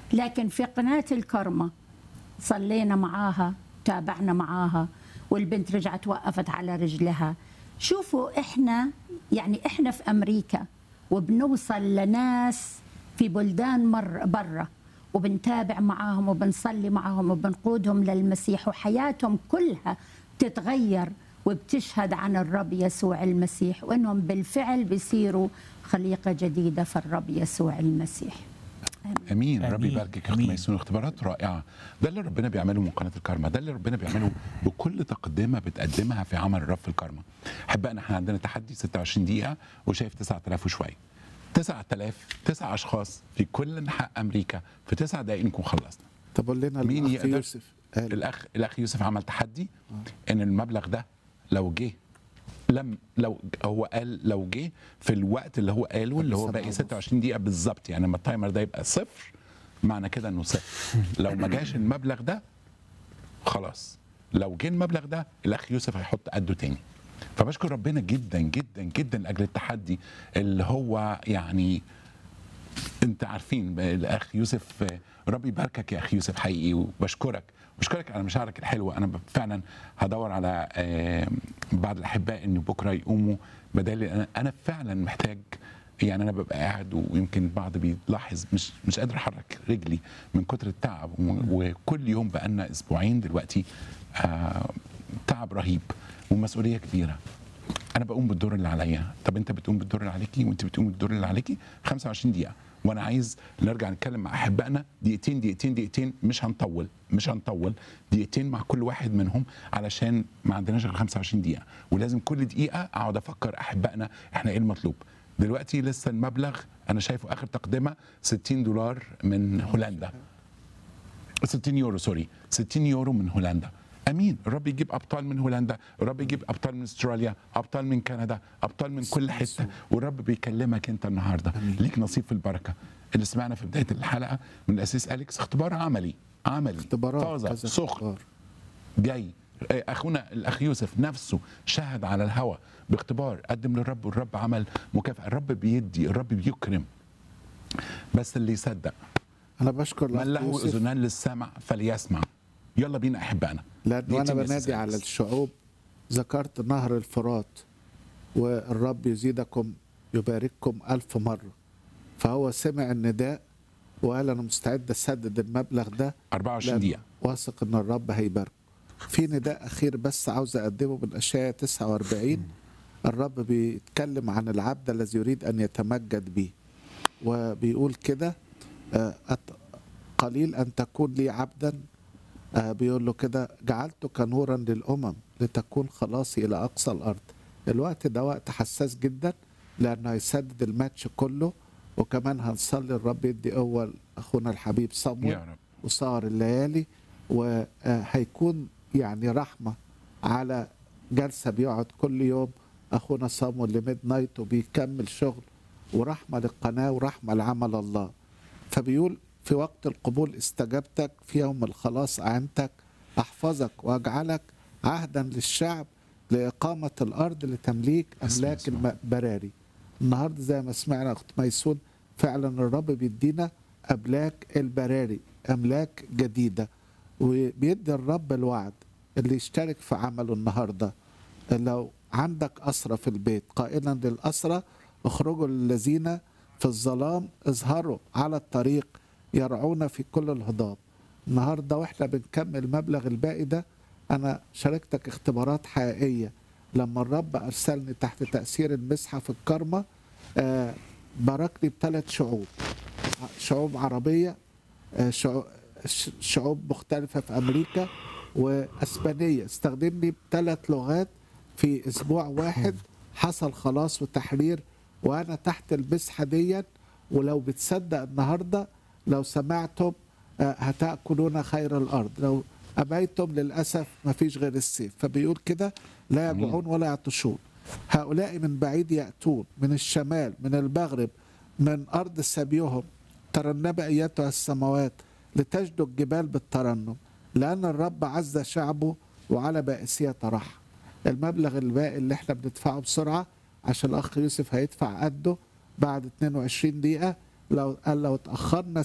لكن في قناة الكرمة صلينا معاها تابعنا معاها والبنت رجعت وقفت على رجلها شوفوا احنا يعني احنا في امريكا وبنوصل لناس في بلدان مر برا وبنتابع معاهم وبنصلي معاهم وبنقودهم للمسيح وحياتهم كلها تتغير وبتشهد عن الرب يسوع المسيح وانهم بالفعل بيصيروا خليقه جديده في الرب يسوع المسيح امين ربي آمين. يباركك يا اخت آمين. ميسون اختبارات رائعه ده اللي ربنا بيعمله من قناه الكارما ده اللي ربنا بيعمله بكل تقدمه بتقدمها في عمل الرب في الكارما احبائنا احنا عندنا تحدي 26 دقيقه وشايف 9000 وشويه 9000 تسع اشخاص في كل انحاء امريكا في تسع دقائق نكون خلصنا طب قول لنا مين الأخ يقدر؟ يوسف قال الاخ الاخ يوسف عمل تحدي ان المبلغ ده لو جه لم لو هو قال لو جه في الوقت اللي هو قاله اللي هو سبعة باقي ونص. 26 دقيقه بالظبط يعني لما التايمر ده يبقى صفر معنى كده انه صفر لو ما جاش المبلغ ده خلاص لو جه المبلغ ده الاخ يوسف هيحط قده تاني فبشكر ربنا جدا جدا جدا لاجل التحدي اللي هو يعني انت عارفين الاخ يوسف آه، ربي يباركك يا اخ يوسف حقيقي وبشكرك بشكرك على مشاعرك الحلوه انا ب- فعلا هدور على آه، بعض الاحباء ان بكره يقوموا بدل انا انا فعلا محتاج يعني انا ببقى قاعد ويمكن البعض بيلاحظ مش مش قادر احرك رجلي من كتر التعب و- وكل يوم بقالنا اسبوعين دلوقتي آه، تعب رهيب ومسؤوليه كبيره انا بقوم بالدور اللي عليا طب انت بتقوم بالدور اللي عليكي وانت بتقوم بالدور اللي عليكي 25 دقيقه وانا عايز نرجع نتكلم مع احبائنا دقيقتين دقيقتين دقيقتين مش هنطول مش هنطول دقيقتين مع كل واحد منهم علشان ما عندناش غير 25 دقيقه ولازم كل دقيقه اقعد افكر احبائنا احنا ايه المطلوب دلوقتي لسه المبلغ انا شايفه اخر تقدمه 60 دولار من هولندا 60 يورو سوري 60 يورو من هولندا امين الرب يجيب ابطال من هولندا الرب يجيب ابطال من استراليا ابطال من كندا ابطال من كل حته والرب بيكلمك انت النهارده ليك نصيب في البركه اللي سمعنا في بدايه الحلقه من الاسيس اليكس اختبار عملي عملي اختبارات طازه كذا سخن اختبار. جاي آه، اخونا الاخ يوسف نفسه شهد على الهوى باختبار قدم للرب والرب عمل مكافاه الرب بيدي الرب بيكرم بس اللي يصدق انا بشكر من الأخ له يوسف اذنان للسمع فليسمع يلا بينا احبائنا لأن وأنا دقيقتين يا بنادي أستاذ على أنس. الشعوب ذكرت نهر الفرات والرب يزيدكم يبارككم ألف مرة فهو سمع النداء وقال أنا مستعد أسدد المبلغ ده 24 لأن دقيقة واثق إن الرب هيبارك في نداء أخير بس عاوز أقدمه من أشياء 49 الرب بيتكلم عن العبد الذي يريد أن يتمجد به وبيقول كده آه، أت- قليل أن تكون لي عبدا آه، بيقول له كده جعلتك نورا للأمم لتكون خلاصي إلى أقصى الأرض الوقت ده وقت حساس جدا لأنه هيسدد الماتش كله وكمان هنصلي الرب يدي أول أخونا الحبيب صمويل يا رب وسهر الليالي وهيكون يعني رحمة على جلسة بيقعد كل يوم أخونا صامويل لميد نايت وبيكمل شغل ورحمة للقناة ورحمة لعمل الله فبيقول في وقت القبول استجبتك في يوم الخلاص أعنتك أحفظك وأجعلك عهدا للشعب لإقامة الأرض لتمليك اسم أملاك يسوع. البراري النهاردة زي ما سمعنا أخت ميسون فعلا الرب بيدينا أملاك البراري أملاك جديدة وبيدي الرب الوعد اللي يشترك في عمله النهاردة لو عندك أسرة في البيت قائلا للأسرة اخرجوا للذين في الظلام اظهروا على الطريق يرعون في كل الهضاب النهاردة واحنا بنكمل المبلغ الباقي ده أنا شاركتك اختبارات حقيقية لما الرب أرسلني تحت تأثير المسحة في الكرمة آه باركني بثلاث شعوب شعوب عربية آه، شعو- ش- شعوب مختلفة في أمريكا وأسبانية استخدمني بثلاث لغات في أسبوع واحد حصل خلاص وتحرير وأنا تحت المسحة ديت ولو بتصدق النهاردة لو سمعتم آه، هتأكلون خير الأرض لو أبيتم للأسف ما فيش غير السيف فبيقول كده لا يجوعون ولا يعطشون هؤلاء من بعيد يأتون من الشمال من المغرب من أرض سبيهم ترنب أيتها السماوات لتجد الجبال بالترنم لأن الرب عز شعبه وعلى بائسية رحم المبلغ الباقي اللي احنا بندفعه بسرعة عشان الأخ يوسف هيدفع قده بعد 22 دقيقة لو قال لو اتأخرنا